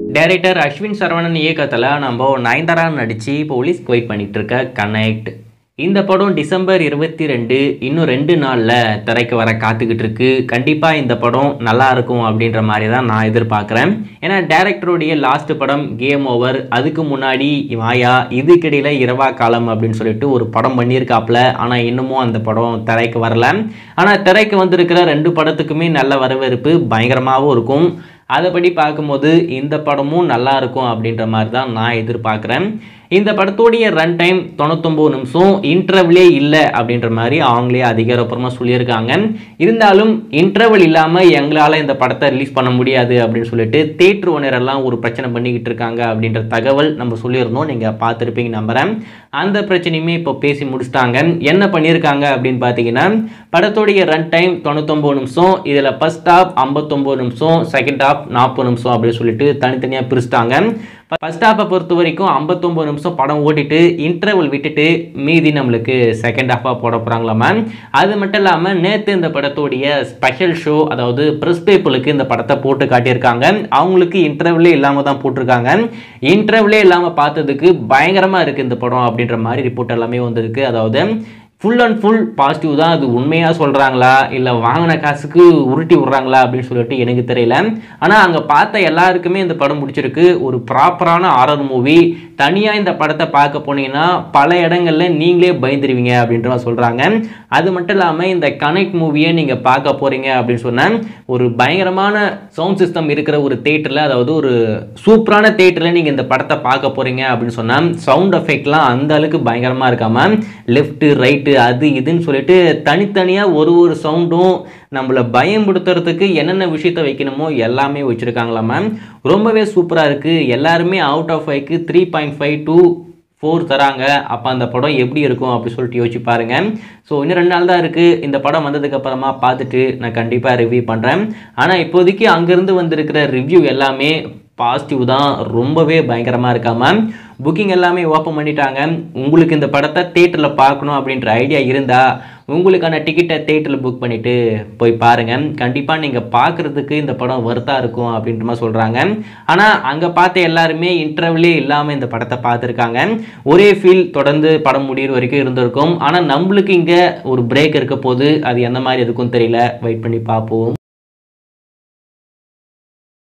director Ashwin Saravanan இயக்கத்தில் நம்ம நயன்தாரா நடித்து போலீஸ்க்கு வெயிட் பண்ணிட்டு இருக்க கனெக்ட் இந்த படம் டிசம்பர் இருபத்தி ரெண்டு இன்னும் ரெண்டு நாளில் திரைக்கு வர காத்துக்கிட்டு இருக்கு கண்டிப்பாக இந்த படம் நல்லா இருக்கும் அப்படின்ற மாதிரி தான் நான் எதிர்பார்க்குறேன் ஏன்னா டேரக்டருடைய லாஸ்ட் படம் கேம் ஓவர் அதுக்கு முன்னாடி மாயா இதுக்கிடையில் இரவா காலம் அப்படின்னு சொல்லிட்டு ஒரு படம் பண்ணியிருக்காப்புல ஆனால் இன்னமும் அந்த படம் திரைக்கு வரல ஆனால் திரைக்கு வந்திருக்கிற ரெண்டு படத்துக்குமே நல்ல வரவேற்பு பயங்கரமாகவும் இருக்கும் அதைப்படி பார்க்கும்போது இந்த படமும் நல்லா இருக்கும் அப்படின்ற மாதிரி தான் நான் எதிர்பார்க்குறேன் இந்த படத்தோடைய ரன் டைம் தொண்ணூத்தொம்பது நிமிஷம் இன்டர்வலே இல்லை அப்படின்ற மாதிரி அவங்களே அதிகாரப்பூர்வமாக சொல்லியிருக்காங்க இருந்தாலும் இன்டர்வல் இல்லாமல் எங்களால் இந்த படத்தை ரிலீஸ் பண்ண முடியாது அப்படின்னு சொல்லிட்டு தேட்டர் ஓனரெல்லாம் ஒரு பிரச்சனை பண்ணிக்கிட்டு இருக்காங்க அப்படின்ற தகவல் நம்ம சொல்லியிருந்தோம் நீங்கள் பார்த்துருப்பீங்க நம்புகிறேன் அந்த பிரச்சனையுமே இப்போ பேசி முடிச்சிட்டாங்க என்ன பண்ணியிருக்காங்க அப்படின்னு பார்த்தீங்கன்னா படத்தோடைய ரன் டைம் தொண்ணூத்தொம்பது நிமிஷம் இதில் ஃபர்ஸ்ட் ஹாஃப் ஐம்பத்தொம்போது நிமிஷம் செகண்ட் ஹாஃப் நாற்பது நிமிஷம் அப்படின்னு சொல்லிட்டு தனித்தனியாக பிரிச்சிட்டாங்க ஃபர்ஸ்ட் ஹாஃபை பொறுத்த வரைக்கும் ஐம்பத்தொம்பது நிமிஷம் படம் ஓட்டிட்டு இன்டர்வல் விட்டுட்டு மீதி நம்மளுக்கு செகண்ட் ஹாஃபாக போட போகிறாங்களாம அது மட்டும் இல்லாமல் நேற்று இந்த படத்தோடைய ஸ்பெஷல் ஷோ அதாவது ப்ரெஸ் பேப்பருக்கு இந்த படத்தை போட்டு காட்டியிருக்காங்க அவங்களுக்கு இன்டர்வலே இல்லாமல் தான் போட்டிருக்காங்க இன்டர்வலே இல்லாமல் பார்த்ததுக்கு பயங்கரமாக இருக்குது இந்த படம் அப்படின்ற மாதிரி ரிப்போர்ட் எல்லாமே வந்திருக்கு அதாவது ஃபுல் அண்ட் ஃபுல் பாசிட்டிவ் தான் அது உண்மையாக சொல்கிறாங்களா இல்லை வாங்கின காசுக்கு உருட்டி விட்றாங்களா அப்படின்னு சொல்லிட்டு எனக்கு தெரியல ஆனால் அங்கே பார்த்த எல்லாருக்குமே இந்த படம் பிடிச்சிருக்கு ஒரு ப்ராப்பரான ஆரர் மூவி தனியாக இந்த படத்தை பார்க்க போனீங்கன்னா பல இடங்களில் நீங்களே பயந்துருவீங்க அப்படின்ற மாதிரி சொல்கிறாங்க அது மட்டும் இல்லாமல் இந்த கனெக்ட் மூவியை நீங்கள் பார்க்க போகிறீங்க அப்படின்னு சொன்னால் ஒரு பயங்கரமான சவுண்ட் சிஸ்டம் இருக்கிற ஒரு தேட்டரில் அதாவது ஒரு சூப்பரான தேட்டரில் நீங்கள் இந்த படத்தை பார்க்க போகிறீங்க அப்படின்னு சொன்னால் சவுண்ட் எஃபெக்ட்லாம் அந்த அளவுக்கு பயங்கரமாக இருக்காமல் லெஃப்ட்டு ரைட்டு அது இதுன்னு சொல்லிட்டு தனித்தனியாக ஒரு ஒரு சவுண்டும் நம்மளை பயன்படுத்துறதுக்கு என்னென்ன விஷயத்த வைக்கணுமோ எல்லாமே வச்சுருக்காங்களாம் ரொம்பவே சூப்பராக இருக்குது எல்லாருமே அவுட் ஆஃப் ஃபைவ்க்கு three point five to four தராங்க அப்போ அந்த படம் எப்படி இருக்கும் அப்படி சொல்லிட்டு யோசிச்சு பாருங்க ஸோ இன்னும் ரெண்டு நாள் தான் இருக்குது இந்த படம் வந்ததுக்கு அப்புறமா பார்த்துட்டு நான் கண்டிப்பாக ரிவ்யூ பண்ணுறேன் ஆனால் இப்போதைக்கு அங்கேருந்து வந்திருக்கிற ரிவ்யூ எல்லாமே பாசிட்டிவ் தான் ரொம்பவே பயங்கரமாக இருக்காமல் புக்கிங் எல்லாமே ஓப்பன் பண்ணிட்டாங்க உங்களுக்கு இந்த படத்தை தேட்டரில் பார்க்கணும் அப்படின்ற ஐடியா இருந்தால் உங்களுக்கான டிக்கெட்டை தேட்டரில் புக் பண்ணிவிட்டு போய் பாருங்கள் கண்டிப்பாக நீங்கள் பார்க்குறதுக்கு இந்த படம் ஒர்த்தாக இருக்கும் அப்படின்ற மாதிரி சொல்கிறாங்க ஆனால் அங்கே பார்த்த எல்லாருமே இன்டர்வலே இல்லாமல் இந்த படத்தை பார்த்துருக்காங்க ஒரே ஃபீல் தொடர்ந்து படம் முடிகிற வரைக்கும் இருந்திருக்கும் ஆனால் நம்மளுக்கு இங்கே ஒரு பிரேக் இருக்க போது அது எந்த மாதிரி இருக்கும்னு தெரியல வெயிட் பண்ணி பார்ப்போம்